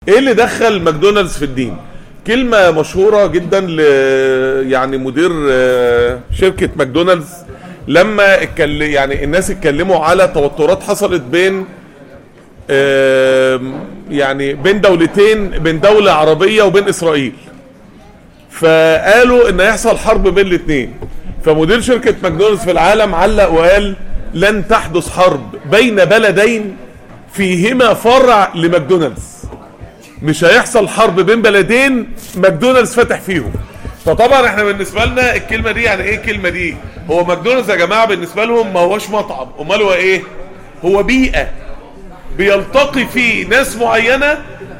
ايه اللي دخل ماكدونالدز في الدين كلمة مشهورة جدا ل يعني مدير آه، شركة ماكدونالدز لما اتكل... يعني الناس اتكلموا على توترات حصلت بين آم، يعني بين دولتين بين دولة عربية وبين اسرائيل فقالوا ان هيحصل حرب بين الاثنين فمدير شركة ماكدونالدز في العالم علق وقال لن تحدث حرب بين بلدين فيهما فرع لماكدونالدز مش هيحصل حرب بين بلدين ماكدونالدز فاتح فيهم فطبعا احنا بالنسبه لنا الكلمه دي يعني ايه الكلمه دي هو ماكدونالدز يا جماعه بالنسبه لهم ما هوش مطعم امال هو ايه هو بيئه بيلتقي فيه ناس معينه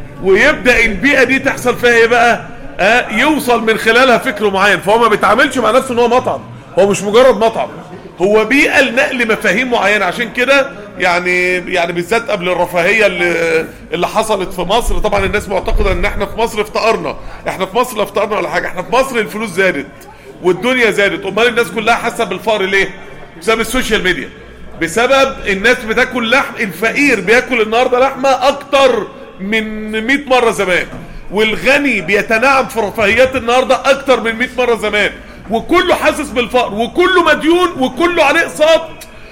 ويبدا البيئه دي تحصل فيها ايه بقى آه يوصل من خلالها فكر معين فهو ما بيتعاملش مع نفسه ان هو مطعم هو مش مجرد مطعم هو بيئه لنقل مفاهيم معينه عشان كده يعني يعني بالذات قبل الرفاهيه اللي اللي حصلت في مصر طبعا الناس معتقده ان احنا في مصر افتقرنا احنا في مصر لا افتقرنا ولا حاجه احنا في مصر الفلوس زادت والدنيا زادت امال الناس كلها حاسه بالفقر ليه بسبب السوشيال ميديا بسبب الناس بتاكل لحم الفقير بياكل النهارده لحمه اكتر من 100 مره زمان والغني بيتنعم في رفاهيات النهارده اكتر من 100 مره زمان وكله حاسس بالفقر وكله مديون وكله عليه اقساط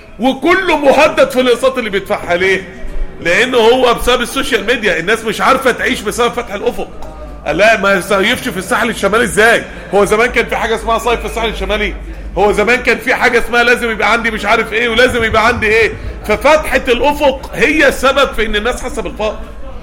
وكله مهدد في الاقساط اللي بيدفعها ليه لانه هو بسبب السوشيال ميديا الناس مش عارفه تعيش بسبب فتح الافق لا ما يصيفش في الساحل الشمالي ازاي هو زمان كان في حاجه اسمها صيف في الساحل الشمالي هو زمان كان في حاجه اسمها لازم يبقى عندي مش عارف ايه ولازم يبقى عندي ايه ففتحه الافق هي السبب في ان الناس حاسه بالفقر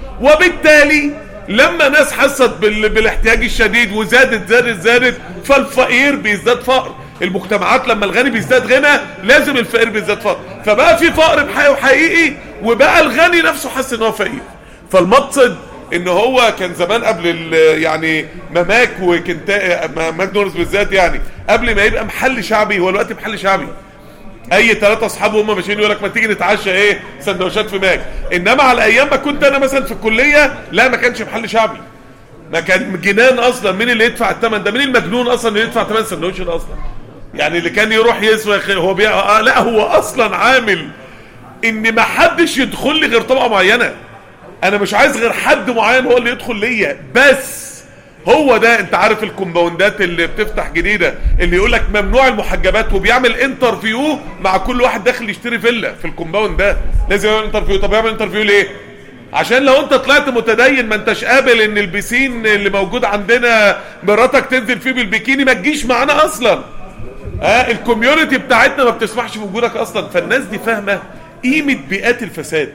وبالتالي لما ناس حست بال... بالاحتياج الشديد وزادت زادت زادت فالفقير بيزداد فقر المجتمعات لما الغني بيزداد غنى لازم الفقير بيزداد فقر فبقى في فقر بحقيقي حقيقي وبقى الغني نفسه حس ان هو فقير فالمقصد ان هو كان زمان قبل ال- يعني مماك وكنتا ماكدونالدز بالذات يعني قبل ما يبقى محل شعبي هو دلوقتي محل شعبي اي ثلاثة اصحاب هم ماشيين يقول لك ما تيجي نتعشى ايه سندوتشات في ماك انما على ايام ما كنت انا مثلا في الكليه لا ما كانش محل شعبي ما كان جنان اصلا مين اللي يدفع الثمن ده مين المجنون اصلا اللي يدفع ثمن سندوتش ده اصلا يعني اللي كان يروح يصرخ هو بي... آه لا هو اصلا عامل ان ما حدش يدخل لي غير طبقه معينه انا مش عايز غير حد معين هو اللي يدخل ليا بس هو ده انت عارف الكومباوندات اللي بتفتح جديده اللي يقول لك ممنوع المحجبات وبيعمل انترفيو مع كل واحد داخل يشتري فيلا في الكومباوند ده لازم يعمل انترفيو طب يعمل انترفيو ليه عشان لو انت طلعت متدين ما انتش قابل ان البسين اللي موجود عندنا مراتك تنزل فيه بالبيكيني ما تجيش معانا اصلا ها الكوميونتي بتاعتنا ما بتسمحش بوجودك اصلا فالناس دي فاهمه قيمه بيئات الفساد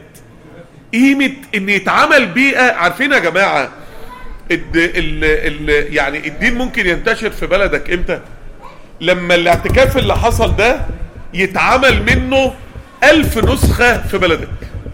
قيمه ان يتعمل بيئه عارفين يا جماعه الد... ال... ال... يعني الدين ممكن ينتشر في بلدك امتى لما الاعتكاف اللي حصل ده يتعمل منه ألف نسخة في بلدك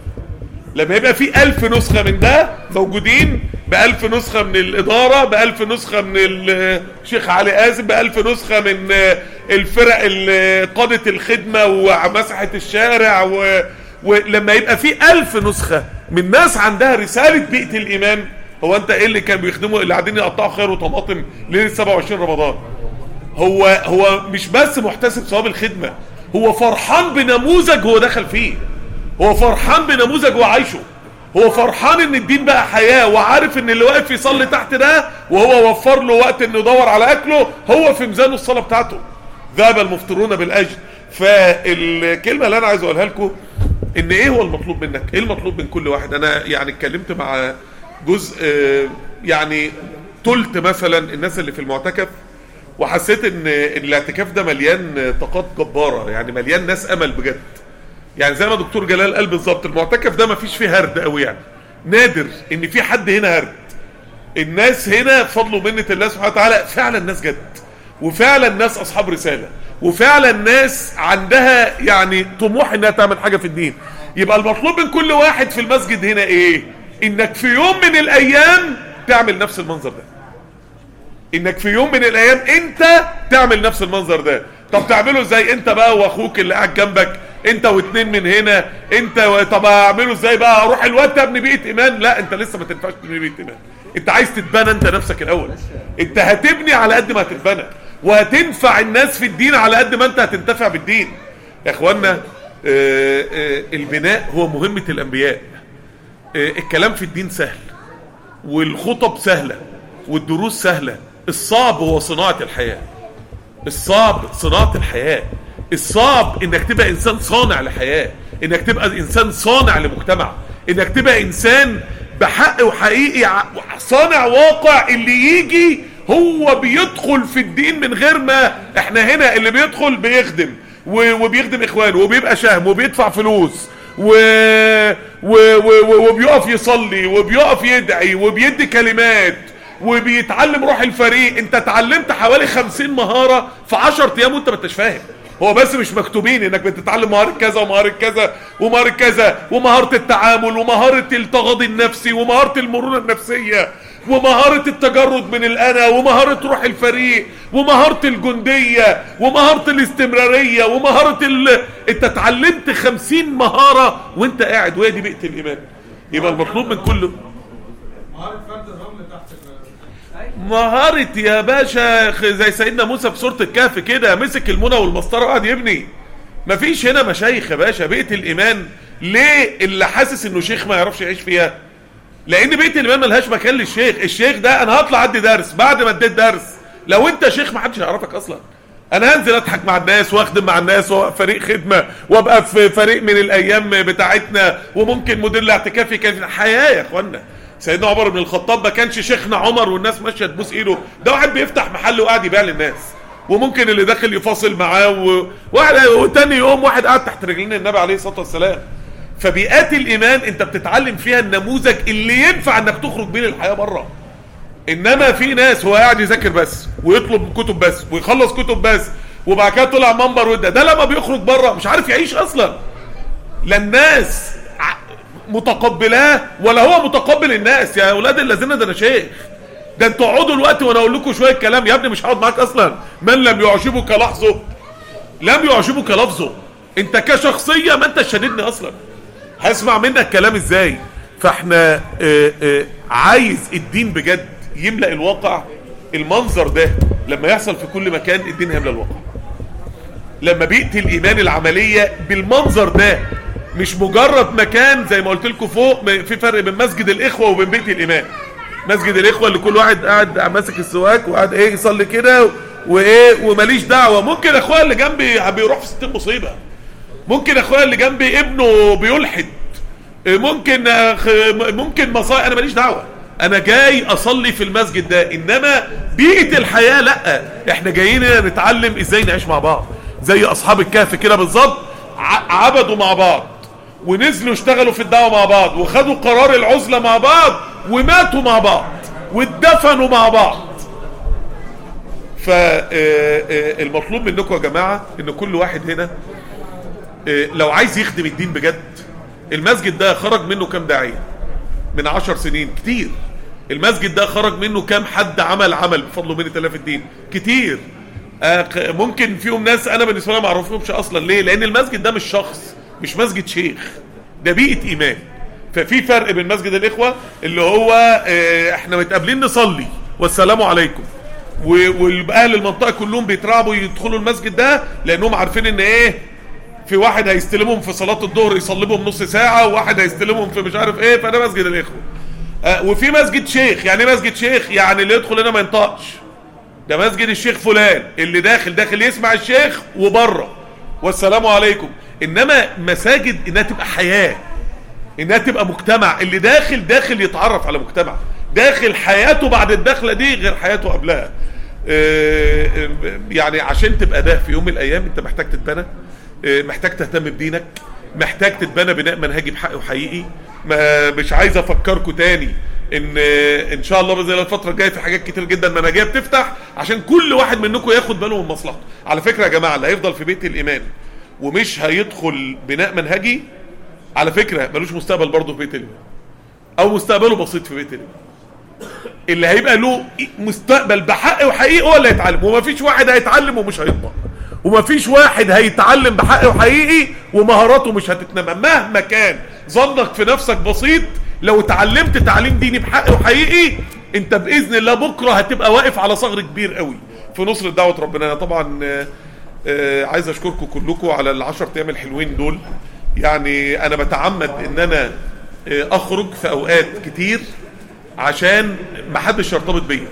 لما يبقى في ألف نسخة من ده موجودين بألف نسخة من الإدارة بألف نسخة من الشيخ علي قاسم بألف نسخة من الفرق اللي قادت الخدمة ومسحة الشارع و... ولما يبقى في ألف نسخة من ناس عندها رسالة بيئة الإيمان هو أنت إيه اللي كان بيخدموا اللي قاعدين يقطعوا خير وطماطم ليلة 27 رمضان هو هو مش بس محتسب ثواب الخدمة هو فرحان بنموذج هو دخل فيه هو فرحان بنموذج هو عايشه هو فرحان ان الدين بقى حياة وعارف ان اللي واقف يصلي تحت ده وهو وفر له وقت انه يدور على اكله هو في ميزانه الصلاة بتاعته ذهب المفطرون بالاجر فالكلمة اللي انا عايز اقولها لكم ان ايه هو المطلوب منك ايه المطلوب من كل واحد انا يعني اتكلمت مع جزء آه، يعني تلت مثلا الناس اللي في المعتكف وحسيت ان إن الاعتكاف ده مليان طاقات جبارة يعني مليان ناس امل بجد يعني زي ما دكتور جلال قال بالظبط المعتكف ده ما فيش فيه هرد قوي يعني نادر ان في حد هنا هرد الناس هنا بفضل ومنة الله سبحانه وتعالى فعلا ناس جد وفعلا ناس اصحاب رسالة وفعلا ناس عندها يعني طموح انها تعمل حاجة في الدين يبقى المطلوب من كل واحد في المسجد هنا ايه انك في يوم من الايام تعمل نفس المنظر ده انك في يوم من الايام انت تعمل نفس المنظر ده طب تعمله ازاي انت بقى واخوك اللي قاعد جنبك انت واتنين من هنا انت و... طب اعمله ازاي بقى اروح الوقت ابني بيئه ايمان لا انت لسه ما تنفعش تبني بيئه ايمان انت عايز تتبنى انت نفسك الاول انت هتبني على قد ما هتتبنى وهتنفع الناس في الدين على قد ما انت هتنتفع بالدين يا اخوانا آه، آه، البناء هو مهمة الانبياء آه، الكلام في الدين سهل والخطب سهلة والدروس سهلة الصعب هو صناعة الحياة الصعب صناعة الحياة الصعب انك تبقى انسان صانع لحياة انك تبقى انسان صانع لمجتمع انك تبقى انسان بحق وحقيقي ع- صانع واقع اللي يجي هو بيدخل في الدين من غير ما احنا هنا اللي بيدخل بيخدم و- وبيخدم اخوانه وبيبقى شهم وبيدفع فلوس و... و... و... وبيقف يصلي وبيقف يدعي وبيدي كلمات وبيتعلم روح الفريق انت اتعلمت حوالي خمسين مهارة في عشر ايام وانت ما انتش فاهم هو بس مش مكتوبين انك بتتعلم مهارة كذا ومهارة كذا ومهارة كذا ومهارة التعامل ومهارة التغاضي النفسي ومهارة المرونة النفسية ومهارة التجرد من الأنا ومهارة روح الفريق ومهارة الجندية ومهارة الاستمرارية ومهارة ال... انت اتعلمت خمسين مهارة وانت قاعد وهي دي بيئة الإيمان يبقى المطلوب من كل مهارة فرد الرمل تحت مهارة يا باشا خ- زي سيدنا موسى في سورة الكهف كده مسك المنى والمسطرة وقعد يبني مفيش هنا مشايخ يا باشا بيئة الإيمان ليه اللي حاسس انه شيخ ما يعرفش يعيش فيها لان بيئة الإيمان ملهاش مكان للشيخ الشيخ ده انا هطلع ادي درس بعد ما اديت درس لو انت شيخ ما حدش هيعرفك اصلا انا هنزل اضحك مع الناس واخدم مع الناس وفريق خدمة وابقى في فريق من الايام بتاعتنا وممكن مدير الاعتكافي كان حياة يا اخوانا سيدنا عمر بن الخطاب ما كانش شيخنا عمر والناس ماشيه تبوس ايده ده واحد بيفتح محل وقاعد يبيع للناس وممكن اللي داخل يفاصل معاه و... واحد وتاني يوم واحد قاعد تحت رجلين النبي عليه الصلاه والسلام فبيئات الايمان انت بتتعلم فيها النموذج اللي ينفع انك تخرج بيه للحياه بره انما في ناس هو قاعد يذاكر بس ويطلب كتب بس ويخلص كتب بس وبعد كده طلع منبر وده ده لما بيخرج بره مش عارف يعيش اصلا لا الناس ع- متقبلاه ولا هو متقبل الناس يا اولاد الذين ده انا شيخ ده انتوا اقعدوا الوقت وانا اقول لكم شويه كلام يا ابني مش هقعد معاك اصلا من لم يعجبك لحظه لم يعجبك لفظه انت كشخصيه ما انت شديدني اصلا هسمع منك كلام ازاي فاحنا اه اه عايز الدين بجد يملأ الواقع المنظر ده لما يحصل في كل مكان الدين هيملأ الواقع لما بيئة الإيمان العملية بالمنظر ده مش مجرد مكان زي ما قلت لكم فوق م- في فرق بين مسجد الإخوة وبين بيئة الإيمان مسجد الإخوة اللي كل واحد قاعد ماسك السواك وقاعد إيه يصلي كده وإيه وماليش دعوة ممكن أخويا اللي جنبي بيروح في ستين مصيبة ممكن أخويا اللي جنبي ابنه بيلحد ممكن أخ- ممكن مصائب انا ماليش دعوه انا جاي اصلي في المسجد ده انما بيئه الحياه لا احنا جايين هنا نتعلم ازاي نعيش مع بعض زي اصحاب الكهف كده بالظبط ع- عبدوا مع بعض ونزلوا اشتغلوا في الدعوه مع بعض وخدوا قرار العزله مع بعض وماتوا مع بعض واتدفنوا مع بعض فالمطلوب منكم يا جماعه ان كل واحد هنا آه، لو عايز يخدم الدين بجد المسجد ده خرج منه كام داعية من عشر سنين كتير المسجد ده خرج منه كام حد عمل عمل بفضل من الله في الدين كتير آه، ق- ممكن فيهم ناس انا بالنسبه لي ما اعرفهمش اصلا ليه لان المسجد ده مش شخص مش مسجد شيخ ده بيئه ايمان ففي فرق بين مسجد الاخوه اللي هو آه، احنا متقابلين نصلي والسلام عليكم و- واهل المنطقه كلهم بيترعبوا يدخلوا المسجد ده لانهم عارفين ان ايه في واحد هيستلمهم في صلاة الظهر يصلي بهم نص ساعة وواحد هيستلمهم في مش عارف ايه فده مسجد الاخوة آه وفي مسجد شيخ يعني ايه مسجد شيخ يعني اللي يدخل هنا ما ينطقش ده مسجد الشيخ فلان اللي داخل داخل يسمع الشيخ وبره والسلام عليكم انما مساجد انها تبقى حياة انها تبقى مجتمع اللي داخل داخل يتعرف على مجتمع داخل حياته بعد الدخلة دي غير حياته قبلها آه، آه، يعني عشان تبقى ده في يوم من الايام انت محتاج تتبنى آه، محتاج تهتم بدينك محتاج تتبنى بناء منهجي بحق وحقيقي ما مش عايز افكركم تاني ان آه، ان شاء الله باذن الله الفتره الجايه في حاجات كتير جدا منهجيه بتفتح عشان كل واحد منكم ياخد باله من مصلحته على فكره يا جماعه اللي هيفضل في بيت الايمان ومش هيدخل بناء منهجي على فكره ملوش مستقبل برضه في بيت الايمان او مستقبله بسيط في بيت الايمان اللي هيبقى له مستقبل بحق وحقيقي هو اللي هيتعلم ومفيش واحد هيتعلم ومش هيطبق ومفيش واحد هيتعلم بحق وحقيقي ومهاراته مش هتتنمى مهما كان ظنك في نفسك بسيط لو اتعلمت تعليم ديني بحق وحقيقي انت باذن الله بكره هتبقى واقف على ثغر كبير قوي في نصر دعوه ربنا انا طبعا آه، آه، عايز اشكركم كلكم على العشر ايام الحلوين دول يعني انا بتعمد ان انا آه، اخرج في اوقات كتير عشان ما حدش يرتبط بيا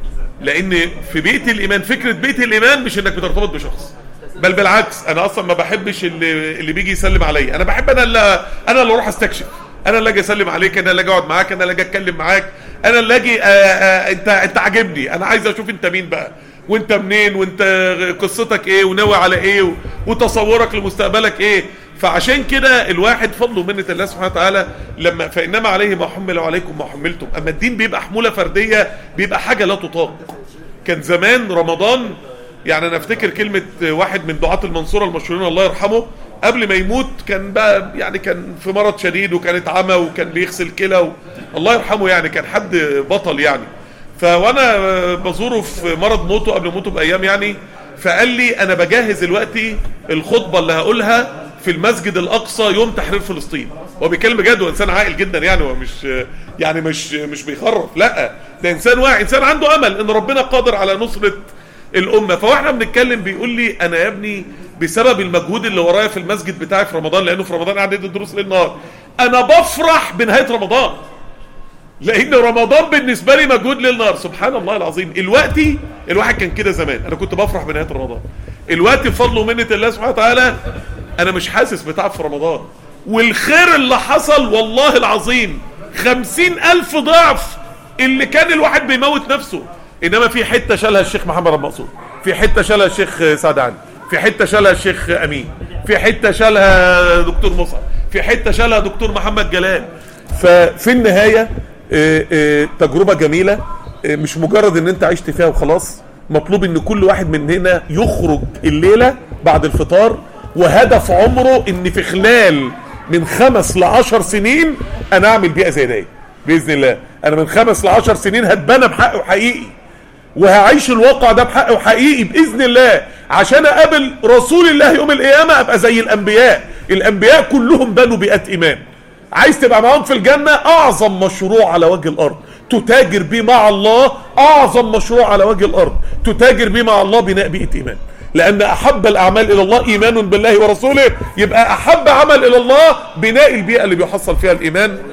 لان في بيت الايمان فكره بيت الايمان مش انك بترتبط بشخص بل بالعكس انا اصلا ما بحبش اللي اللي بيجي يسلم عليا انا بحب انا اللي انا اللي اروح استكشف انا اللي اجي اسلم عليك انا اللي اجي اقعد معاك انا اللي اجي اتكلم معاك انا اللي اجي آه، آه، انت انت عاجبني انا عايز اشوف انت مين بقى وانت منين وانت قصتك ايه وناوي على ايه و- وتصورك لمستقبلك ايه فعشان كده الواحد فضله ومنة الله سبحانه وتعالى لما فانما عليه ما حمل وعليكم ما حملتم اما الدين بيبقى حموله فرديه بيبقى حاجه لا تطاق كان زمان رمضان يعني انا افتكر كلمه واحد من دعاة المنصوره المشهورين الله يرحمه قبل ما يموت كان بقى يعني كان في مرض شديد وكانت عمى وكان بيغسل كلى و... الله يرحمه يعني كان حد بطل يعني فوانا بزوره في مرض موته قبل موته بايام يعني فقال لي انا بجهز دلوقتي الخطبه اللي هقولها في المسجد الاقصى يوم تحرير فلسطين هو بيتكلم بجد وانسان عاقل جدا يعني هو مش يعني مش مش بيخرف لا ده انسان واعي انسان عنده امل ان ربنا قادر على نصره الامه فواحنا بنتكلم بيقول لي انا يا ابني بسبب المجهود اللي ورايا في المسجد بتاعي في رمضان لانه في رمضان قاعد يدي دروس ليل نهار انا بفرح بنهايه رمضان لان رمضان بالنسبه لي مجهود ليل نهار سبحان الله العظيم الوقتي الواحد كان كده زمان انا كنت بفرح بنهايه رمضان الوقت بفضل ومنه الله سبحانه وتعالى انا مش حاسس بتعب في رمضان والخير اللي حصل والله العظيم خمسين الف ضعف اللي كان الواحد بيموت نفسه انما في حته شالها الشيخ محمد رب منصور في حته شالها الشيخ سعد علي في حته شالها الشيخ امين في حته شالها دكتور مصعب في حته شالها دكتور محمد جلال ففي النهايه آه، آه، تجربه جميله آه، مش مجرد ان انت عشت فيها وخلاص مطلوب ان كل واحد مننا يخرج الليله بعد الفطار وهدف عمره ان في خلال من خمس لعشر سنين انا اعمل بيئه زي دي باذن الله انا من خمس لعشر سنين هتبنى بحقه حقيقي وهعيش الواقع ده بحقه حقيقي باذن الله عشان اقابل رسول الله يوم القيامه ابقى زي الانبياء الانبياء كلهم بنوا بيئات ايمان عايز تبقى معاهم في الجنه اعظم مشروع على وجه الارض تتاجر بيه مع الله اعظم مشروع على وجه الارض تتاجر بيه مع الله بناء بيئه ايمان لان احب الاعمال الى الله ايمان بالله ورسوله يبقى احب عمل الى الله بناء البيئه اللي بيحصل فيها الايمان